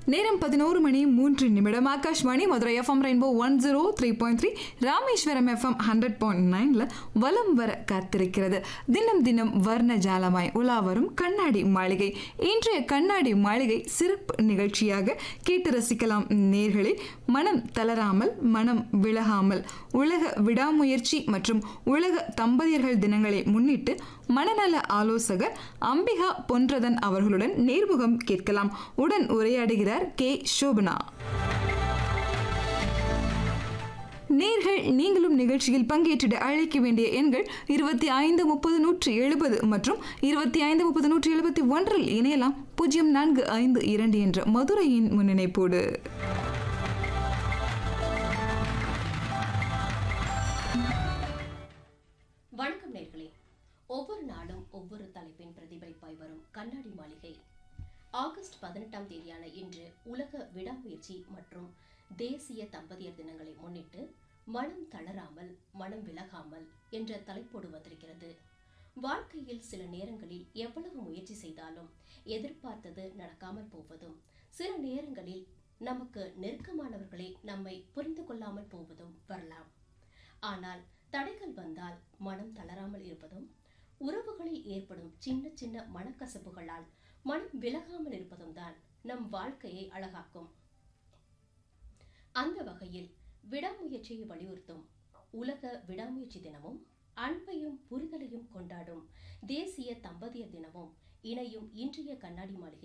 நேரம் பதினோரு மணி மூன்று நிமிடம் Akashvani Madurai FM rainbow one zero three point three Rameswaram FM hundred point நைனில் வலம் வர காத்திருக்கிறது தினம் தினம் வர்ண ஜாலமாய் உலா வரும் கண்ணாடி மாளிகை இன்றைய கண்ணாடி மாளிகை சிறப்பு நிகழ்ச்சியாக கேட்டு ரசிக்கலாம் நேர்களே மனம் தளராமல் மனம் விலகாமல் உலக விடாமுயற்சி மற்றும் உலக தம்பதியர்கள் தினங்களை முன்னிட்டு மனநல ஆலோசகர் அம்பிகா பொன்றதன் அவர்களுடன் நேர்முகம் கேட்கலாம் உடன் உரையாடுகிறார் கே சோபனா நேர்கள் நீங்களும் நிகழ்ச்சியில் பங்கேற்றிட அழைக்க வேண்டிய எண்கள் இருபத்தி ஐந்து முப்பது நூற்றி எழுபது மற்றும் இருபத்தி ஐந்து முப்பது நூற்றி எழுபத்தி ஒன்றில் இணையலாம் பூஜ்ஜியம் நான்கு ஐந்து இரண்டு என்ற மதுரையின் முன்னிணைப்போடு வணக்கம் நேர்களே ஒவ்வொரு நாளும் ஒவ்வொரு தலைப்பின் பிரதிபலிப்பாய் வரும் கண்ணாடி மாளிகை ஆகஸ்ட் பதினெட்டாம் தேதியான இன்று உலக விடாமுயற்சி மற்றும் தேசிய தம்பதியர் தினங்களை முன்னிட்டு மனம் தளராமல் மனம் விலகாமல் என்ற தலைப்போடு வந்திருக்கிறது வாழ்க்கையில் சில நேரங்களில் எவ்வளவு முயற்சி செய்தாலும் எதிர்பார்த்தது நடக்காமல் போவதும் சில நேரங்களில் நமக்கு நெருக்கமானவர்களே நம்மை புரிந்து கொள்ளாமல் போவதும் வரலாம் ஆனால் தடைகள் வந்தால் மனம் தளராமல் இருப்பதும் உறவுகளில் ஏற்படும் சின்ன சின்ன மனக்கசப்புகளால் மனம் விலகாமல் இருப்பதும் தான் நம் வாழ்க்கையை அழகாக்கும் அந்த வகையில் விடாமுயற்சியை வலியுறுத்தும் உலக விடாமுயற்சி தினமும் அன்பையும் புரிதலையும் கொண்டாடும் தேசிய தம்பதியர் தினமும் இணையும் இன்றைய கண்ணாடி மாளிகை